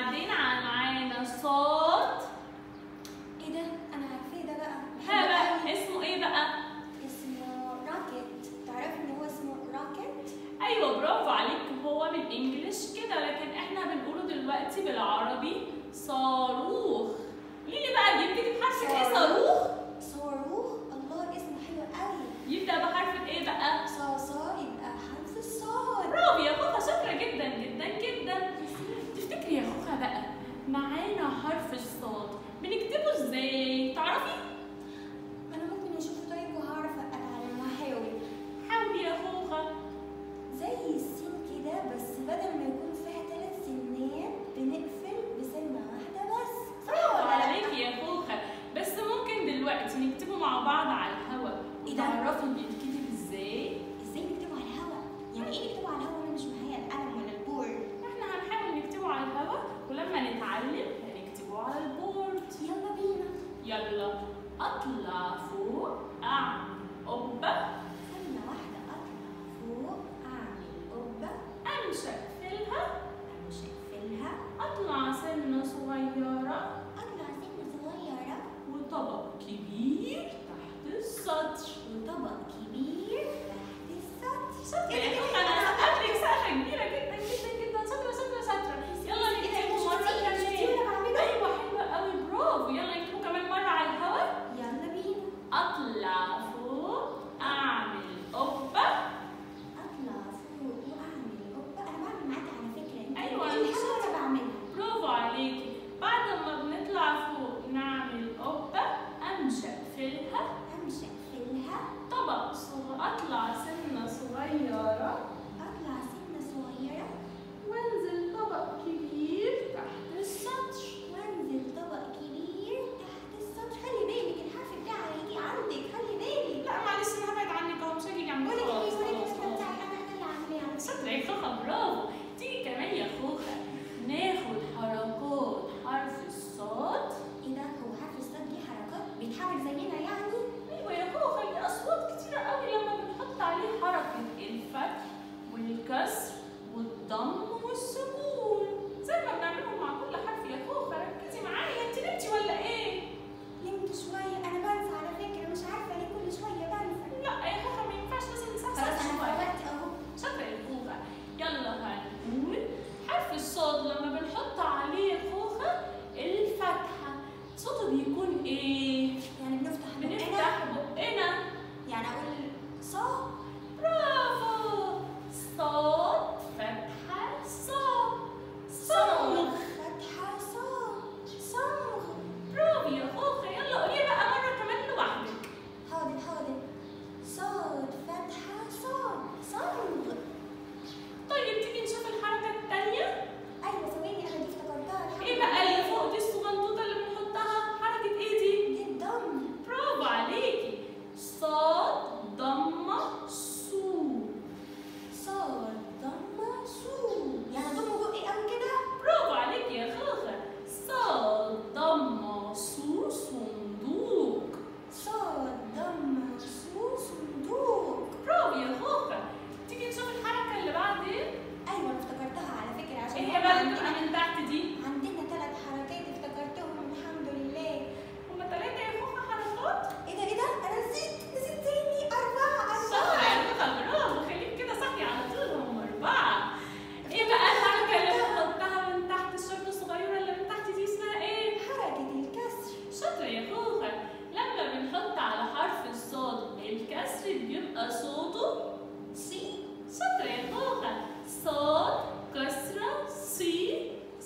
عدينا على معانا صوت ايه ده؟ انا عارفاه ده بقى ها بحبه بقى قوي. اسمه ايه بقى؟ اسمه راكت تعرف ان هو اسمه راكت؟ ايوه برافو عليك هو بالانجلش كده لكن احنا بنقوله دلوقتي بالعربي صاروخ ليه بقى بيبتدي بحرف ايه صاروخ صاروخ الله اسمه حلو قوي يبدا بحرف ايه بقى صاصا يبقى حرف الصاد برافو يا خوخه شاطره جدا جدا جدا تفتكري يا خوخه بقى معانا حرف الصاد بنكتبه ازاي تعرفي انا ممكن اشوفه طيب وهعرف اتعلم هحاول حاولي يا خوخه زي السين كده بس بدل ما يكون فيها ثلاث سنات بنقفل بسنة واحدة بس صح برافو ولا لا؟ عليكي يا خوخه بس ممكن دلوقتي نكتبه مع بعض على الهوا إيه ده؟ تعرفي بيتكتب ازاي ازاي نكتبه على الهوا؟ يعني ايه نكتبه على الهوا وانا مش معايا القلم ولا البورد؟ احنا هنحاول نكتبه على الهوا ولما نتعلم هنكتبه على البورد يلا بينا يلا اطلع فوق اعمل قبه ثانية واحدة اطلع فوق اعمل قبة امشي اقفلها امشي اقفلها اطلع سنه صغيره اطلع سنة صغيرة وطبق كبير تحت السطر وطبق كبير تحت السطر شاطرة يا خوخة أنا سقفت لك سقفة كبيرة جدا جدا جدا شاطرة شاطرة شاطرة يلا نكتبه مرة شفتي اللي كمان انا بعمله؟ أيوة حلوة قوي برافو يلا نكتبه كمان مرة على الهوا يلا بينا أطلع فوق أعمل قبة اطلع فوق واعمل قبة انا بعمل معاك على فكرة انت أيوة، بتقولي أنا حاجة وانا بعملها برافو عليكي بعد ما بنطلع فوق نعمل قبة أمشي أقفلها امشي اقفلها طبق صغير أطلع سنة صغيرة اطلع سنة صغيرة وانزل طبق كبير تحت السطر وانزل طبق كبير تحت السطر خلي بالك الحرف بتاعي هيجي عندك خلي بالك لا معلش انا هبعد عنك اهو مش هاجي جنبك قولي خالص لي قولي خلاص لي خلاص. بتاعي انا انا اللي عاملاها على شاطرة يا خوخة برافو تيجي كمان يا خوخة ناخد حركات حرف الصاد ايه ده هو حرف الصاد ليه حركات بيتحرك زينا يعني ايوه يا خوخة ليه اصوات كتيرة قوي لما بنحط عليه حركة الفتح والكسر والضم والسكون زي ما بنعملهم مع كل حرف يا خوخة ركزي معايا انت نمتي ولا ايه؟ نمت شوية انا بنسى على فكرة مش عارفة ليه كل شوية بنسى لا يا خوخة ما ينفعش لازم نصحصح خلاص انا شوية. فوقت اهو شاطرة يا خوخة يلا هنقول حرف الصاد لما بنحط عليه خوخة الفتحة صوته بيكون ايه؟ يعني بنفتح بقنا بنفتح بقنا يعني اقول صا برافو صاد فتحة صاد صمغ فتحة صا صمغ برافو يا خوخة يلا قولي بقى مرة كمان لوحدك حاضر حاضر صاد فتحة صا صمغ طيب تيجي نشوف الحركة التانية ايوه ثواني انا دي افتكرتها الحمد ايه بقى لله. اللي فوق دي الصغنطوطة اللي بنحطها حركة ايه دي؟ دي الضم برافو عليكي صاد ضمة سو صاد ضمة سو يعني ضم بقي قوي كده برافو عليكي يا خوخة صاد ضمة سو صندوق صاد ضمة سو صندوق برافو يا خوخة تيجي نشوف الحركة اللي بعدين ايوه أنا افتكرتها على فكرة عشان ايه هم هي بقى اللي عندنا- بتبقى من تحت دي؟ عندنا ثلاث حركات افتكرتهم الحمد لله هما تلاتة يا خوخة حركات؟ ايه ده ايه ده انا نسيت نسيت تاني اربعة شاطرة يا اربعة خوخة برافو خليك كده صحي على طول هم أربعة ايه بقى الحركة اللي بنحطها من تحت الشرطة الصغيرة اللي من تحت دي اسمها ايه؟ حركة الكسر شاطرة يا خوخة لما بنحط على حرف الصاد الكسر بيبقى صوته سي شاطرة يا خوخة صاد كسرة صي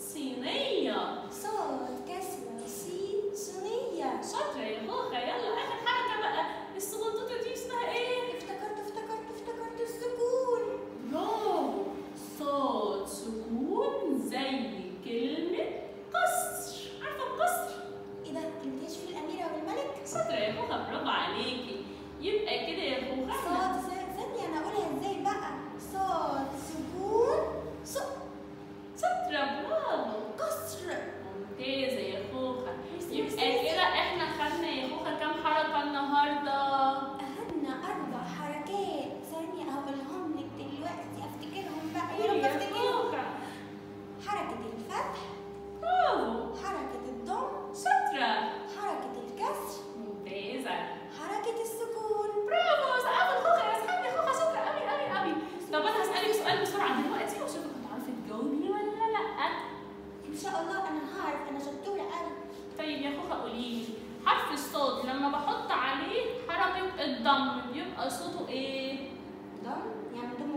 شاء الله انا هعرف انا شطوره قوي طيب يا خوخة قولي لي حرف الصاد لما بحط عليه حركة الضم بيبقى صوته ايه؟ ضم يعني ضم